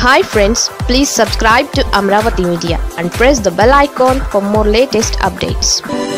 hi friends please subscribe to Amaravati media and press the bell icon for more latest updates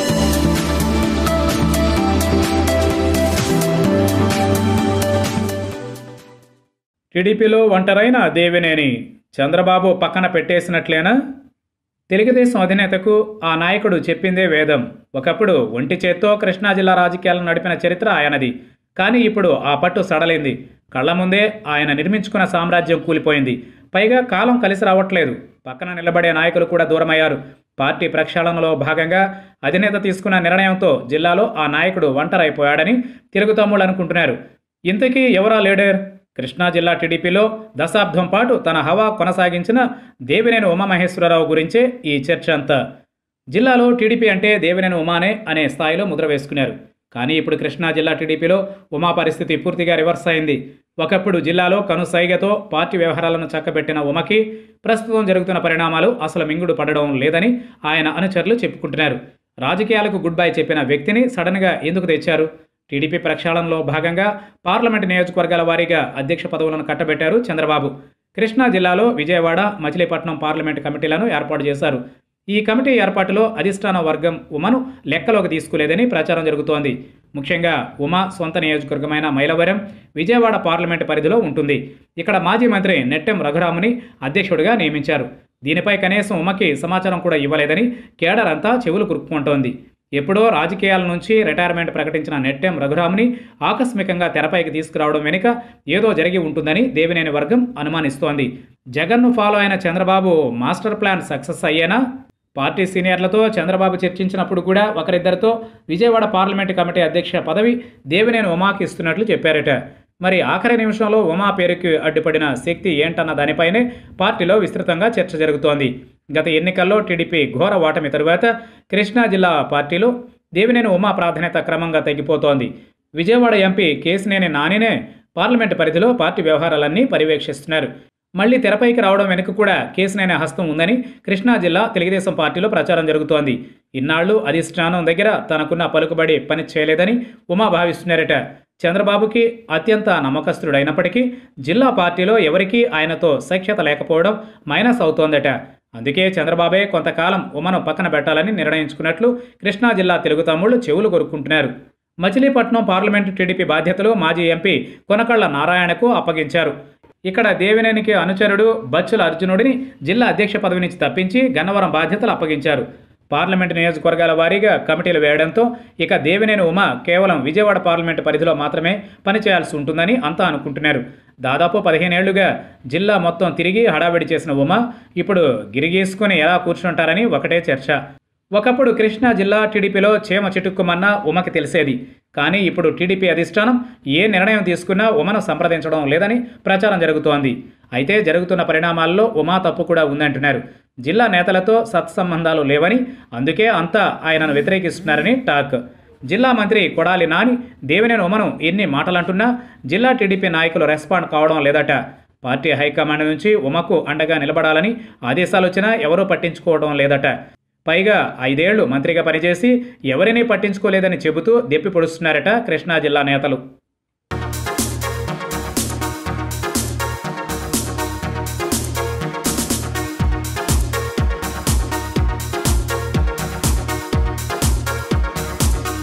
టీడీపీలో ఒంటరైన దేవినేని చంద్రబాబు పక్కన పెట్టేసినట్లేనా తెలుగుదేశం అధినేతకు ఆ నాయకుడు చెప్పిందే వేదం ఒకప్పుడు ఒంటి చేత్తో కృష్ణా జిల్లా రాజకీయాలను నడిపిన చరిత్ర ఆయనది కానీ ఇప్పుడు ఆ పట్టు సడలింది కళ్ళ ముందే ఆయన నిర్మించుకున్న సామ్రాజ్యం కూలిపోయింది పైగా కాలం కలిసి రావట్లేదు పక్కన నిలబడే నాయకులు కూడా దూరమయ్యారు పార్టీ ప్రక్షాళనలో భాగంగా అధినేత తీసుకున్న నిర్ణయంతో జిల్లాలో ఆ నాయకుడు ఒంటరైపోయాడని తెలుగు తమ్ముళ్ళు అనుకుంటున్నారు ఇంతకీ ఎవరా లీడర్ కృష్ణా జిల్లా టీడీపీలో దశాబ్దం పాటు తన హవా కొనసాగించిన దేవినేని ఉమామహేశ్వరరావు గురించే ఈ చర్చ అంతా జిల్లాలో టీడీపీ అంటే దేవినేని ఉమానే అనే స్థాయిలో ముద్ర వేసుకున్నారు కానీ ఇప్పుడు కృష్ణా జిల్లా టీడీపీలో ఉమా పరిస్థితి పూర్తిగా రివర్స్ అయింది ఒకప్పుడు జిల్లాలో కనుసైగతో పార్టీ వ్యవహారాలను చక్కబెట్టిన ఉమకి ప్రస్తుతం జరుగుతున్న పరిణామాలు అసలు మింగుడు పడడం లేదని ఆయన అనుచరులు చెప్పుకుంటున్నారు రాజకీయాలకు గుడ్ బై చెప్పిన వ్యక్తిని సడన్గా ఎందుకు తెచ్చారు టీడీపీ ప్రక్షాళనలో భాగంగా పార్లమెంటు నియోజకవర్గాల వారీగా అధ్యక్ష పదవులను కట్టబెట్టారు చంద్రబాబు కృష్ణా జిల్లాలో విజయవాడ మచిలీపట్నం పార్లమెంటు కమిటీలను ఏర్పాటు చేశారు ఈ కమిటీ ఏర్పాటులో అధిష్టాన వర్గం ఉమను లెక్కలోకి తీసుకోలేదని ప్రచారం జరుగుతోంది ముఖ్యంగా ఉమా సొంత నియోజకవర్గమైన మైలవరం విజయవాడ పార్లమెంటు పరిధిలో ఉంటుంది ఇక్కడ మాజీ మంత్రి నెట్టెం రఘురాముని అధ్యక్షుడిగా నియమించారు దీనిపై కనీసం ఉమకి సమాచారం కూడా ఇవ్వలేదని కేడర్ అంతా చెవులు కురుక్కుంటోంది ఎప్పుడో రాజకీయాల నుంచి రిటైర్మెంట్ ప్రకటించిన నెట్టెం రఘురాముని ఆకస్మికంగా తెరపైకి తీసుకురావడం వెనుక ఏదో జరిగి ఉంటుందని దేవినేని వర్గం అనుమానిస్తోంది జగన్ను ఫాలో అయిన చంద్రబాబు మాస్టర్ ప్లాన్ సక్సెస్ అయ్యేనా పార్టీ సీనియర్లతో చంద్రబాబు చర్చించినప్పుడు కూడా ఒకరిద్దరితో విజయవాడ పార్లమెంటు కమిటీ అధ్యక్ష పదవి దేవినేని ఉమాకి ఇస్తున్నట్లు చెప్పారట మరి ఆఖరి నిమిషంలో ఉమా పేరుకి అడ్డుపడిన శక్తి ఏంటన్న దానిపైనే పార్టీలో విస్తృతంగా చర్చ జరుగుతోంది గత ఎన్నికల్లో టీడీపీ ఘోర ఓటమి తరువాత కృష్ణా జిల్లా పార్టీలో దేవినేని ఉమా ప్రాధాన్యత క్రమంగా తగ్గిపోతోంది విజయవాడ ఎంపీ కేసినేని నానినే పార్లమెంటు పరిధిలో పార్టీ వ్యవహారాలన్నీ పర్యవేక్షిస్తున్నారు మళ్లీ తెరపైకి రావడం వెనుక కూడా కేసునైన హస్తం ఉందని కృష్ణా జిల్లా తెలుగుదేశం పార్టీలో ప్రచారం జరుగుతోంది ఇన్నాళ్లు అధిష్టానం దగ్గర తనకున్న పలుకుబడి పని చేయలేదని ఉమా భావిస్తున్నారట చంద్రబాబుకి అత్యంత నమ్మకస్తుడైనప్పటికీ జిల్లా పార్టీలో ఎవరికీ ఆయనతో సఖ్యత లేకపోవడం మైనస్ అవుతోందట అందుకే చంద్రబాబే కొంతకాలం ఉమను పక్కన పెట్టాలని నిర్ణయించుకున్నట్లు కృష్ణా జిల్లా తెలుగు తమ్ముళ్లు చెవులు కొరుక్కుంటున్నారు మచిలీపట్నం పార్లమెంటు టీడీపీ బాధ్యతలు మాజీ ఎంపీ కొనకళ్ల నారాయణకు అప్పగించారు ఇక్కడ దేవినేనికి అనుచరుడు బచ్చుల అర్జునుడిని జిల్లా అధ్యక్ష పదవి నుంచి తప్పించి గన్నవరం బాధ్యతలు అప్పగించారు పార్లమెంటు నియోజకవర్గాల వారీగా కమిటీలు వేయడంతో ఇక దేవినేని ఉమ కేవలం విజయవాడ పార్లమెంటు పరిధిలో మాత్రమే పనిచేయాల్సి ఉంటుందని అంతా అనుకుంటున్నారు దాదాపు పదిహేనేళ్లుగా జిల్లా మొత్తం తిరిగి హడావిడి చేసిన ఉమ ఇప్పుడు గిరిగీసుకుని ఎలా కూర్చుంటారని ఒకటే చర్చ ఒకప్పుడు కృష్ణా జిల్లా టీడీపీలో చేమ చిటుక్కుమన్న ఉమకి తెలిసేది కానీ ఇప్పుడు టీడీపీ అధిష్టానం ఏ నిర్ణయం తీసుకున్నా ఉమను సంప్రదించడం లేదని ప్రచారం జరుగుతోంది అయితే జరుగుతున్న పరిణామాల్లో ఉమా తప్పు కూడా ఉందంటున్నారు జిల్లా నేతలతో సత్సంబంధాలు లేవని అందుకే అంతా ఆయనను వ్యతిరేకిస్తున్నారని టాక్ జిల్లా మంత్రి కొడాలి నాని దేవినేని ఉమను ఎన్ని మాటలంటున్నా జిల్లా టీడీపీ నాయకులు రెస్పాండ్ కావడం లేదట పార్టీ హైకమాండ్ నుంచి ఉమకు అండగా నిలబడాలని ఆదేశాలు వచ్చినా ఎవరూ పట్టించుకోవడం లేదట పైగా ఐదేళ్లు మంత్రిగా పనిచేసి ఎవరినీ పట్టించుకోలేదని చెబుతూ దెప్పి పొడుస్తున్నారట కృష్ణా జిల్లా నేతలు